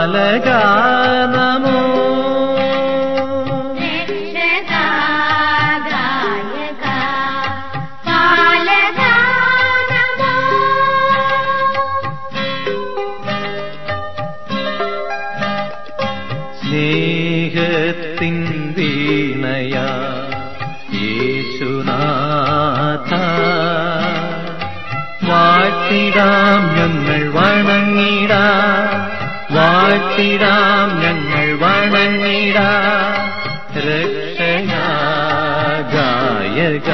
പാലക നമോ രക്ഷകാ ഗായക പാലക നമോ സ്നേഹത്തിൻ വീണയ യേശുനാഥ വാഴ്ത്തിടാം ഞങ്ങൾ വണങ്ങിടാ വാഴ്ത്തിടാം ഞങ്ങൾ വണങ്ങിടാ രക്ഷയാ ഗായക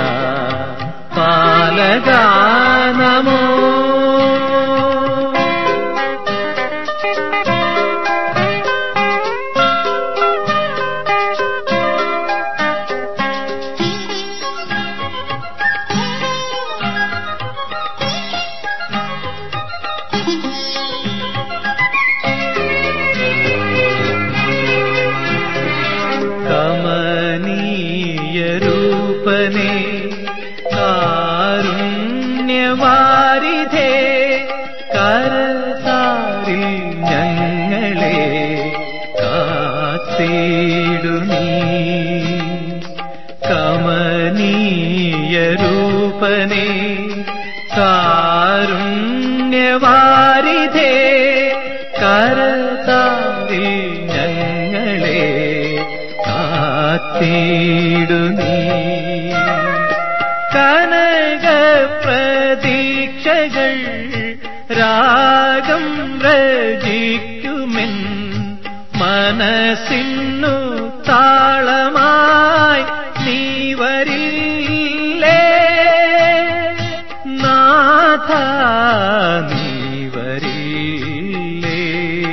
പാലക നമോ കമനീയ രൂപനേ കാരുണ്യവാരിധേ കരതാരിൽ ഞങ്ങളെ കാത്തിടുനീ കമനീയ രൂപനേ കാരുണ്യവാരിധേ കരതാരിൽ ഞങ്ങളെ കാത്തിടുനീ കനക പ്രതീക്ഷകൾ രാഗം രചിക്കുമെൻ മനസ്സിന്നു താളമായി നീ വരില്ലേ നാഥ നീ വരില്ലേ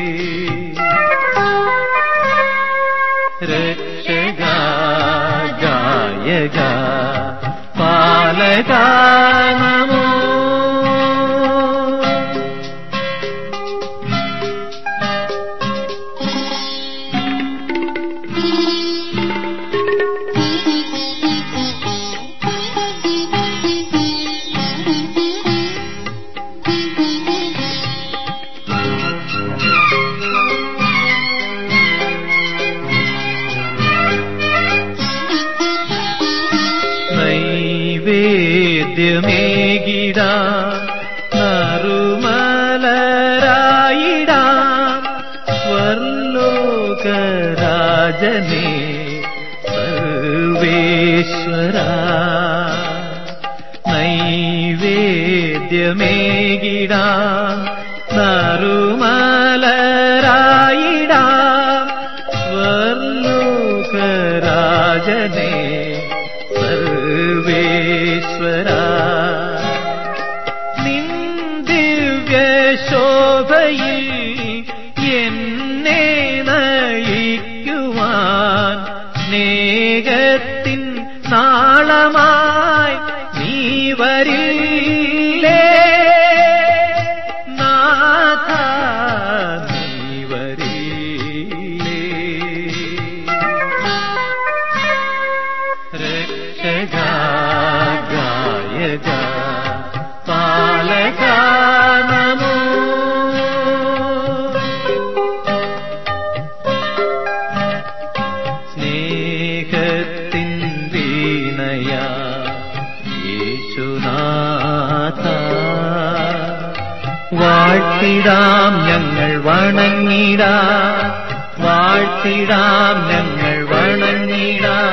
രക്ഷക ഗായക പാലക നമോ നൈവേദ്യമേകിട നറുമലരായിട സ്വർലോകരാജനേ സർവേശ്വര നൈവേദ്യമേകിട നറുമലരായിട സ്വർലോകരാജനേ സർവേശ്വര നിന്ദിവ്യശോഭയിൽ എന്നെ നയിക്കുവാൻ സ്നേഹത്തിൻ നാളമായി നീ വരില്ലേ നാഥ നീ വരില്ലേ രക്ഷക ഗായക പാലക നമോ സ്നേഹത്തിൻ വീണയ യേശുനാഥ വാഴ്ത്തിടാം ഞങ്ങൾ വണങ്ങിടാ വാഴ്ത്തിടാം ഞങ്ങൾ വണങ്ങിടാ